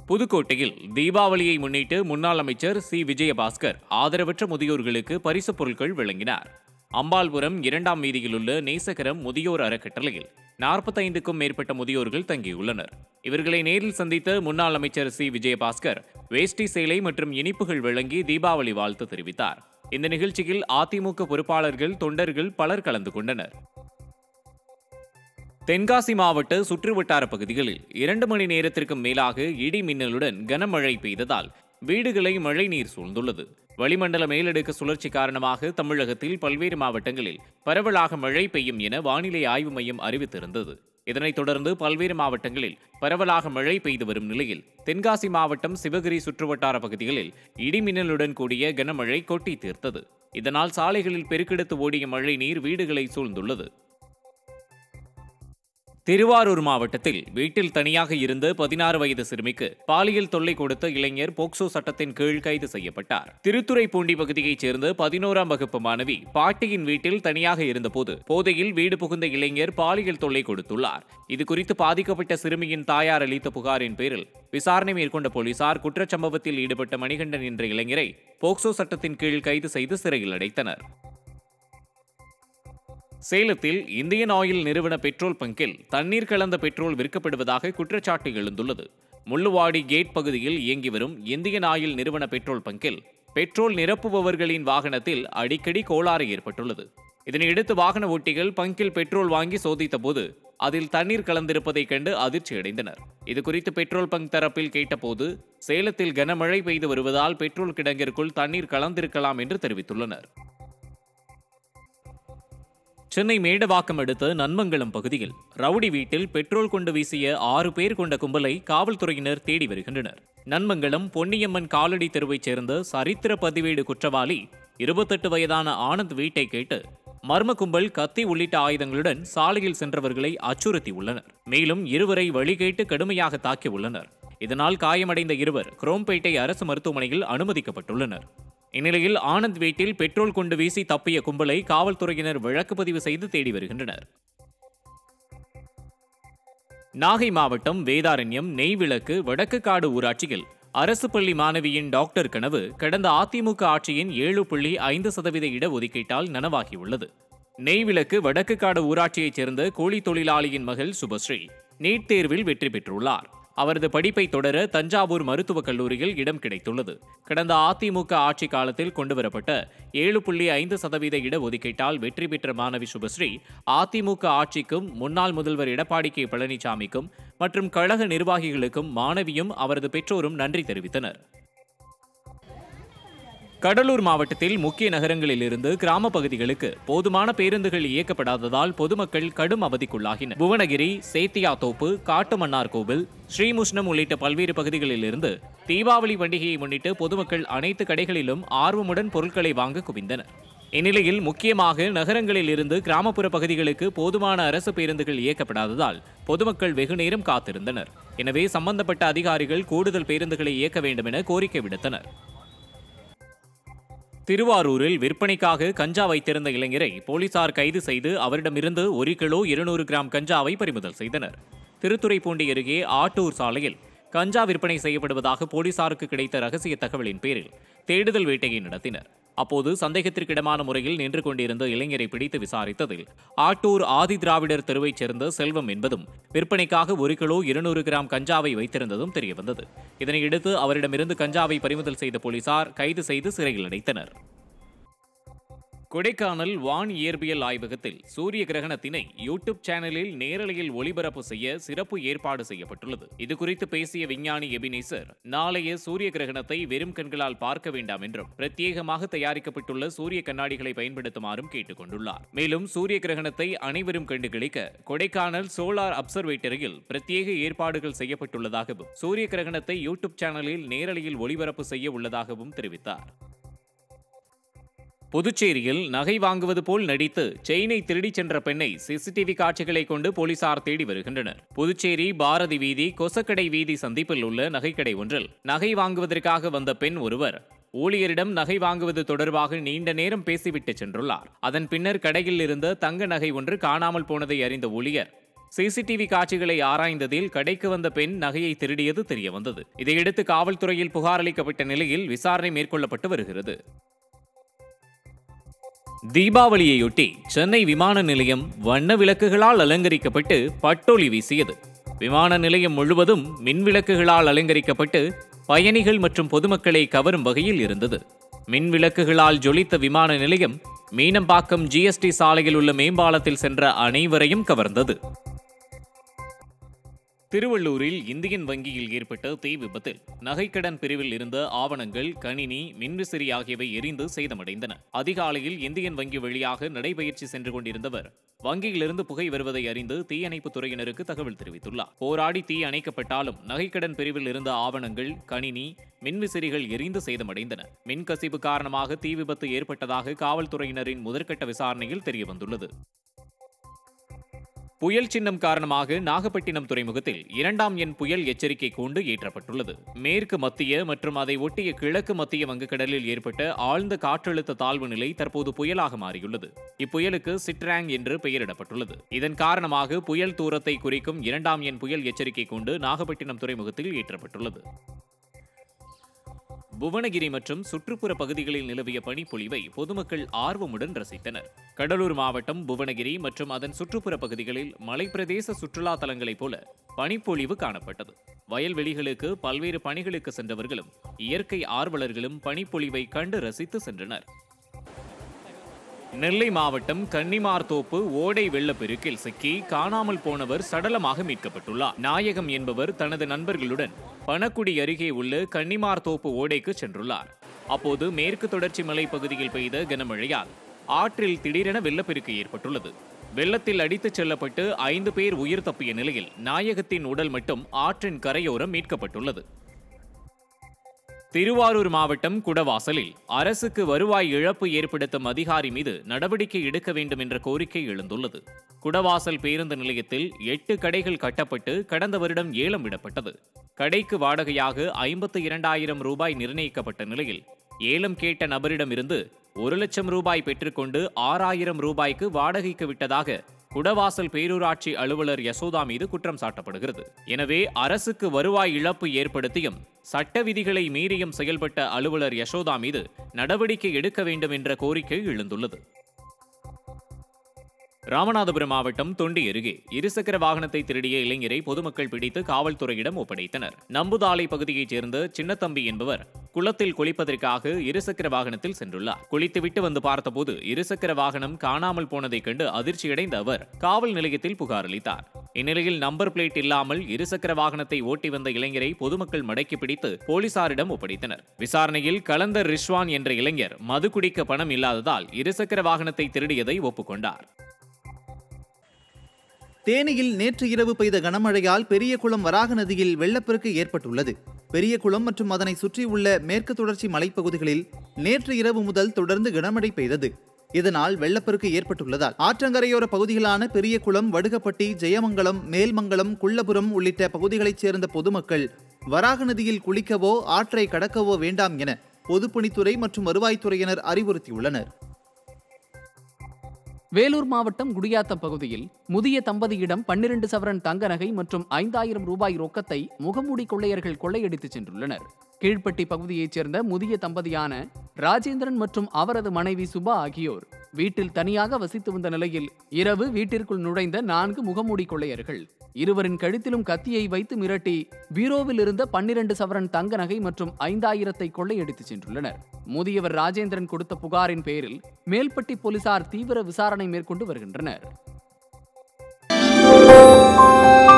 புதுக்கோட்டையில் தீபாவளியை முன்னிட்டு முன்னாள் அமைச்சர் சி விஜயபாஸ்கர் ஆதரவற்ற முதியோர்களுக்கு பரிசுப் பொருட்கள் வழங்கினார் அம்பாள்புரம் இரண்டாம் வீதியில் உள்ள நேசகரம் முதியோர் அறக்கட்டளையில் நாற்பத்தைந்துக்கும் மேற்பட்ட முதியோர்கள் தங்கியுள்ளனர் இவர்களை நேரில் சந்தித்த முன்னாள் அமைச்சர் சி விஜயபாஸ்கர் வேஷ்டி சேலை மற்றும் இனிப்புகள் வழங்கி தீபாவளி வாழ்த்து தெரிவித்தார் இந்த நிகழ்ச்சியில் அதிமுக பொறுப்பாளர்கள் தொண்டர்கள் பலர் கலந்து கொண்டனர் தென்காசி மாவட்ட சுற்றுவட்டார பகுதிகளில் இரண்டு மணி நேரத்திற்கும் மேலாக இடி மின்னலுடன் கனமழை பெய்ததால் வீடுகளை மழைநீர் சூழ்ந்துள்ளது வளிமண்டல மேலடுக்கு சுழற்சி காரணமாக தமிழகத்தில் பல்வேறு மாவட்டங்களில் பரவலாக மழை பெய்யும் என வானிலை ஆய்வு மையம் அறிவித்திருந்தது இதனைத் தொடர்ந்து பல்வேறு மாவட்டங்களில் பரவலாக மழை பெய்து வரும் நிலையில் தென்காசி மாவட்டம் சிவகிரி சுற்றுவட்டார பகுதிகளில் இடிமின்னலுடன் கூடிய கனமழை கொட்டி தீர்த்தது இதனால் சாலைகளில் பெருக்கெடுத்து ஓடிய மழை நீர் வீடுகளை சூழ்ந்துள்ளது திருவாரூர் மாவட்டத்தில் வீட்டில் தனியாக இருந்த பதினாறு வயது சிறுமிக்கு பாலியல் தொல்லை கொடுத்த இளைஞர் போக்சோ சட்டத்தின் கீழ் கைது செய்யப்பட்டார் திருத்துறைப்பூண்டி பகுதியைச் சேர்ந்த பதினோராம் வகுப்பு மாணவி பாட்டியின் வீட்டில் தனியாக இருந்தபோது போதையில் வீடு புகுந்த இளைஞர் பாலியல் தொல்லை கொடுத்துள்ளார் இதுகுறித்து பாதிக்கப்பட்ட சிறுமியின் தாயார் அளித்த புகாரின் பேரில் விசாரணை மேற்கொண்ட போலீசார் குற்றச்சம்பவத்தில் ஈடுபட்ட மணிகண்டன் என்ற இளைஞரை போக்சோ சட்டத்தின் கீழ் கைது செய்து சிறையில் அடைத்தனர் சேலத்தில் இந்தியன் ஆயில் நிறுவன பெட்ரோல் பங்கில் தண்ணீர் கலந்த பெட்ரோல் விற்கப்படுவதாக குற்றச்சாட்டு எழுந்துள்ளது முள்ளுவாடி கேட் பகுதியில் இயங்கி வரும் இந்தியன் ஆயில் நிறுவன பெட்ரோல் பங்கில் பெட்ரோல் நிரப்புபவர்களின் வாகனத்தில் அடிக்கடி கோளாறு ஏற்பட்டுள்ளது இதனையடுத்து வாகன ஓட்டிகள் பங்கில் பெட்ரோல் வாங்கி சோதித்தபோது அதில் தண்ணீர் கலந்திருப்பதைக் கண்டு அதிர்ச்சியடைந்தனர் இதுகுறித்து பெட்ரோல் பங்க் தரப்பில் கேட்டபோது சேலத்தில் கனமழை பெய்து வருவதால் பெட்ரோல் கிடங்கிற்குள் தண்ணீர் கலந்திருக்கலாம் என்று தெரிவித்துள்ளனர் சென்னை மேடவாக்கம் அடுத்த நன்மங்கலம் பகுதியில் ரவுடி வீட்டில் பெட்ரோல் கொண்டு வீசிய ஆறு பேர் கொண்ட கும்பலை காவல்துறையினர் தேடி வருகின்றனர் நன்மங்கலம் பொன்னியம்மன் காலடி தெருவைச் சேர்ந்த சரித்திர பதிவேடு குற்றவாளி இருபத்தெட்டு வயதான ஆனந்த் வீட்டை கேட்டு மர்ம கும்பல் கத்தி உள்ளிட்ட ஆயுதங்களுடன் சாலையில் சென்றவர்களை அச்சுறுத்தியுள்ளனர் மேலும் இருவரை வழி கேட்டு கடுமையாக தாக்கியுள்ளனர் இதனால் காயமடைந்த இருவர் குரோம்பேட்டை அரசு மருத்துவமனையில் அனுமதிக்கப்பட்டுள்ளனர் இந்நிலையில் ஆனந்த் வீட்டில் பெட்ரோல் கொண்டு வீசி தப்பிய கும்பலை காவல்துறையினர் வழக்கு பதிவு செய்து தேடி வருகின்றனர் நாகை மாவட்டம் வேதாரண்யம் நெய்விளக்கு வடக்கு காடு ஊராட்சியில் அரசு பள்ளி மாணவியின் டாக்டர் கனவு கடந்த அதிமுக ஆட்சியின் ஏழு புள்ளி ஐந்து சதவீத இடஒதுக்கீட்டால் நனவாகியுள்ளது நெய்விளக்கு வடக்கு காடு ஊராட்சியைச் சேர்ந்த கூலி தொழிலாளியின் மகள் சுபஸ்ரீ நீட் தேர்வில் வெற்றி பெற்றுள்ளார் அவரது படிப்பை தொடர தஞ்சாவூர் மருத்துவக் கல்லூரியில் இடம் கிடைத்துள்ளது கடந்த அதிமுக ஆட்சி காலத்தில் கொண்டுவரப்பட்ட ஏழு புள்ளி ஐந்து சதவீத இடஒதுக்கீட்டால் வெற்றி பெற்ற மாணவி சுபஸ்ரீ அதிமுக ஆட்சிக்கும் முன்னாள் முதல்வர் எடப்பாடி கே பழனிசாமிக்கும் மற்றும் கழக நிர்வாகிகளுக்கும் மாணவியும் அவரது பெற்றோரும் நன்றி தெரிவித்தனர் கடலூர் மாவட்டத்தில் முக்கிய நகரங்களில் இருந்து கிராம பகுதிகளுக்கு போதுமான பேருந்துகள் இயக்கப்படாததால் பொதுமக்கள் கடும் அவதிக்குள்ளாகினர் புவனகிரி சேத்தியாத்தோப்பு காட்டுமன்னார் கோவில் ஸ்ரீமுஷ்ணம் உள்ளிட்ட பல்வேறு பகுதிகளில் இருந்து தீபாவளி பண்டிகையை முன்னிட்டு பொதுமக்கள் அனைத்து கடைகளிலும் ஆர்வமுடன் பொருட்களை வாங்க குவிந்தனர் இந்நிலையில் முக்கியமாக நகரங்களில் இருந்து கிராமப்புற பகுதிகளுக்கு போதுமான அரசு பேருந்துகள் இயக்கப்படாததால் பொதுமக்கள் வெகுநேரம் காத்திருந்தனர் எனவே சம்பந்தப்பட்ட அதிகாரிகள் கூடுதல் பேருந்துகளை இயக்க வேண்டும் என கோரிக்கை விடுத்தனர் திருவாரூரில் விற்பனைக்காக கஞ்சா வைத்திருந்த இளைஞரை போலீசார் கைது செய்து அவரிடமிருந்து ஒரு கிலோ இருநூறு கிராம் கஞ்சாவை பறிமுதல் செய்தனர் திருத்துறைப்பூண்டி அருகே ஆட்டூர் சாலையில் கஞ்சா விற்பனை செய்யப்படுவதாக போலீசாருக்கு கிடைத்த ரகசிய தகவலின் பேரில் தேடுதல் வேட்டையை நடத்தினர் அப்போது சந்தேகத்திற்கிடமான முறையில் நின்று கொண்டிருந்த இளைஞரை பிடித்து விசாரித்ததில் ஆட்டூர் ஆதி திராவிடர் தெருவைச் சேர்ந்த செல்வம் என்பதும் விற்பனைக்காக ஒரு கிலோ இருநூறு கிராம் கஞ்சாவை வைத்திருந்ததும் தெரியவந்தது இதனையடுத்து அவரிடமிருந்து கஞ்சாவை பறிமுதல் செய்த போலீசார் கைது செய்து சிறையில் அடைத்தனர் கொடைக்கானல் வான் இயற்பியல் ஆய்வகத்தில் சூரிய கிரகணத்தினை யூடியூப் சேனலில் நேரலையில் ஒளிபரப்பு செய்ய சிறப்பு ஏற்பாடு செய்யப்பட்டுள்ளது இதுகுறித்து பேசிய விஞ்ஞானி எபினேசர் நாளைய சூரிய கிரகணத்தை வெறும் கண்களால் பார்க்க வேண்டாம் என்றும் பிரத்யேகமாக தயாரிக்கப்பட்டுள்ள சூரிய கண்ணாடிகளை பயன்படுத்துமாறும் கேட்டுக் கொண்டுள்ளார் மேலும் சூரிய கிரகணத்தை அனைவரும் கண்டு களிக்க கொடைக்கானல் சோலார் அப்சர்வேட்டரியில் பிரத்யேக ஏற்பாடுகள் செய்யப்பட்டுள்ளதாகவும் சூரிய கிரகணத்தை யூடியூப் சேனலில் நேரலையில் ஒளிபரப்பு செய்ய உள்ளதாகவும் தெரிவித்தார் புதுச்சேரியில் நகை வாங்குவது போல் நடித்து செயினை திருடிச் சென்ற பெண்ணை சிசிடிவி காட்சிகளை கொண்டு போலீசார் தேடி வருகின்றனர் புதுச்சேரி பாரதி வீதி கொசக்கடை வீதி சந்திப்பில் உள்ள நகைக்கடை ஒன்றில் நகை வாங்குவதற்காக வந்த பெண் ஒருவர் ஊழியரிடம் நகை வாங்குவது தொடர்பாக நீண்ட நேரம் பேசிவிட்டு சென்றுள்ளார் அதன் பின்னர் கடையில் இருந்த தங்க நகை ஒன்று காணாமல் போனதை அறிந்த ஊழியர் சிசிடிவி காட்சிகளை ஆராய்ந்ததில் கடைக்கு வந்த பெண் நகையை திருடியது தெரிய வந்தது இதையடுத்து காவல்துறையில் புகார் அளிக்கப்பட்ட நிலையில் விசாரணை மேற்கொள்ளப்பட்டு வருகிறது தீபாவளியையொட்டி சென்னை விமான நிலையம் வண்ண விளக்குகளால் அலங்கரிக்கப்பட்டு பட்டொளி வீசியது விமான நிலையம் முழுவதும் மின் விளக்குகளால் அலங்கரிக்கப்பட்டு பயணிகள் மற்றும் பொதுமக்களை கவரும் வகையில் இருந்தது மின் விளக்குகளால் ஜொலித்த விமான நிலையம் மீனம்பாக்கம் ஜிஎஸ்டி சாலையில் உள்ள மேம்பாலத்தில் சென்ற அனைவரையும் கவர்ந்தது திருவள்ளூரில் இந்தியன் வங்கியில் ஏற்பட்ட தீ விபத்தில் நகைக்கடன் பிரிவில் இருந்த ஆவணங்கள் கணினி மின்விசிறி ஆகியவை எரிந்து சேதமடைந்தன அதிகாலையில் இந்தியன் வங்கி வழியாக நடைபயிற்சி சென்று கொண்டிருந்தவர் வங்கியிலிருந்து புகை வருவதை அறிந்து தீயணைப்பு துறையினருக்கு தகவல் தெரிவித்துள்ளார் போராடி தீ அணைக்கப்பட்டாலும் நகைக்கடன் பிரிவில் இருந்த ஆவணங்கள் கணினி மின்விசிறிகள் எரிந்து சேதமடைந்தன மின்கசிவு காரணமாக தீ விபத்து ஏற்பட்டதாக காவல்துறையினரின் முதற்கட்ட விசாரணையில் தெரியவந்துள்ளது புயல் சின்னம் காரணமாக நாகப்பட்டினம் துறைமுகத்தில் இரண்டாம் எண் புயல் எச்சரிக்கை கூண்டு ஏற்றப்பட்டுள்ளது மேற்கு மத்திய மற்றும் அதை ஒட்டிய கிழக்கு மத்திய வங்கக்கடலில் ஏற்பட்ட ஆழ்ந்த காற்றழுத்த தாழ்வு நிலை தற்போது புயலாக மாறியுள்ளது இப்புயலுக்கு சிட்ராங் என்று பெயரிடப்பட்டுள்ளது இதன் காரணமாக புயல் தூரத்தை குறிக்கும் இரண்டாம் எண் புயல் எச்சரிக்கை கூண்டு நாகப்பட்டினம் துறைமுகத்தில் ஏற்றப்பட்டுள்ளது புவனகிரி மற்றும் சுற்றுப்புற பகுதிகளில் நிலவிய பனிப்பொழிவை பொதுமக்கள் ஆர்வமுடன் ரசித்தனர் கடலூர் மாவட்டம் புவனகிரி மற்றும் அதன் சுற்றுப்புற பகுதிகளில் மலைப்பிரதேச சுற்றுலா தலங்களைப் போல பனிப்பொழிவு காணப்பட்டது வயல்வெளிகளுக்கு பல்வேறு பணிகளுக்கு சென்றவர்களும் இயற்கை ஆர்வலர்களும் பனிப்பொழிவை கண்டு ரசித்து சென்றனர் நெல்லை மாவட்டம் கன்னிமார்தோப்பு ஓடை வெள்ளப்பெருக்கில் சிக்கி காணாமல் போனவர் சடலமாக மீட்கப்பட்டுள்ளார் நாயகம் என்பவர் தனது நண்பர்களுடன் பணக்குடி அருகே உள்ள கன்னிமார்தோப்பு ஓடைக்கு சென்றுள்ளார் அப்போது மேற்கு தொடர்ச்சி மலைப்பகுதியில் பெய்த கனமழையால் ஆற்றில் திடீரென வெள்ளப்பெருக்கு ஏற்பட்டுள்ளது வெள்ளத்தில் அடித்துச் செல்லப்பட்டு ஐந்து பேர் உயிர் தப்பிய நிலையில் நாயகத்தின் உடல் மட்டும் ஆற்றின் கரையோரம் மீட்கப்பட்டுள்ளது திருவாரூர் மாவட்டம் குடவாசலில் அரசுக்கு வருவாய் இழப்பு ஏற்படுத்தும் அதிகாரி மீது நடவடிக்கை எடுக்க வேண்டும் என்ற கோரிக்கை எழுந்துள்ளது குடவாசல் பேருந்து நிலையத்தில் எட்டு கடைகள் கட்டப்பட்டு கடந்த வருடம் ஏலம் விடப்பட்டது கடைக்கு வாடகையாக ஐம்பத்து இரண்டாயிரம் ரூபாய் நிர்ணயிக்கப்பட்ட நிலையில் ஏலம் கேட்ட நபரிடமிருந்து ஒரு லட்சம் ரூபாய் பெற்றுக்கொண்டு ஆறாயிரம் ரூபாய்க்கு வாடகைக்கு விட்டதாக குடவாசல் பேரூராட்சி அலுவலர் யசோதா மீது குற்றம் சாட்டப்படுகிறது எனவே அரசுக்கு வருவாய் இழப்பு ஏற்படுத்தியும் சட்ட விதிகளை மீறியும் செயல்பட்ட அலுவலர் யசோதா மீது நடவடிக்கை எடுக்க வேண்டும் என்ற கோரிக்கை எழுந்துள்ளது ராமநாதபுரம் மாவட்டம் தொண்டி அருகே இருசக்கர வாகனத்தை திருடிய இளைஞரை பொதுமக்கள் பிடித்து காவல்துறையிடம் ஒப்படைத்தனர் நம்புதாலை பகுதியைச் சேர்ந்த சின்னத்தம்பி என்பவர் குளத்தில் குளிப்பதற்காக இருசக்கர வாகனத்தில் சென்றுள்ளார் குளித்துவிட்டு வந்து பார்த்தபோது இருசக்கர வாகனம் காணாமல் போனதைக் கண்டு அதிர்ச்சியடைந்த அவர் காவல் நிலையத்தில் புகார் அளித்தார் இந்நிலையில் நம்பர் பிளேட் இல்லாமல் இருசக்கர வாகனத்தை ஓட்டி வந்த இளைஞரை பொதுமக்கள் மடக்கி பிடித்து போலீசாரிடம் ஒப்படைத்தனர் விசாரணையில் கலந்தர் ரிஷ்வான் என்ற இளைஞர் மது குடிக்க பணம் இல்லாததால் இருசக்கர வாகனத்தை திருடியதை ஒப்புக்கொண்டார் தேனியில் நேற்று இரவு பெய்த கனமழையால் பெரியகுளம் வராக நதியில் வெள்ளப்பெருக்கு ஏற்பட்டுள்ளது பெரியகுளம் மற்றும் அதனை சுற்றியுள்ள மேற்கு தொடர்ச்சி மலைப்பகுதிகளில் நேற்று இரவு முதல் தொடர்ந்து கனமழை பெய்தது இதனால் வெள்ளப்பெருக்கு ஏற்பட்டுள்ளதால் ஆற்றங்கரையோர பகுதிகளான பெரியகுளம் வடுகப்பட்டி ஜெயமங்கலம் மேல்மங்கலம் குள்ளபுரம் உள்ளிட்ட பகுதிகளைச் சேர்ந்த பொதுமக்கள் வராக நதியில் குளிக்கவோ ஆற்றை கடக்கவோ வேண்டாம் என பொதுப்பணித்துறை மற்றும் வருவாய்த்துறையினர் அறிவுறுத்தியுள்ளனர் வேலூர் மாவட்டம் குடியாத்தம் பகுதியில் முதிய தம்பதியிடம் பன்னிரண்டு சவரன் தங்க நகை மற்றும் ஐந்தாயிரம் ரூபாய் ரொக்கத்தை முகமூடி கொள்ளையர்கள் கொள்ளையடித்துச் சென்றுள்ளனர் கீழ்ப்பட்டி பகுதியைச் சேர்ந்த முதிய தம்பதியான ராஜேந்திரன் மற்றும் அவரது மனைவி சுபா ஆகியோர் வீட்டில் தனியாக வசித்து வந்த நிலையில் இரவு வீட்டிற்குள் நுழைந்த நான்கு முகமூடி கொள்ளையர்கள் இருவரின் கழுத்திலும் கத்தியை வைத்து மிரட்டி பீரோவில் இருந்த பன்னிரண்டு சவரன் தங்க நகை மற்றும் ஐந்தாயிரத்தை கொள்ளையடித்துச் சென்றுள்ளனர் முதியவர் ராஜேந்திரன் கொடுத்த புகாரின் பேரில் மேல்பட்டி போலீசார் தீவிர விசாரணை மேற்கொண்டு வருகின்றனர்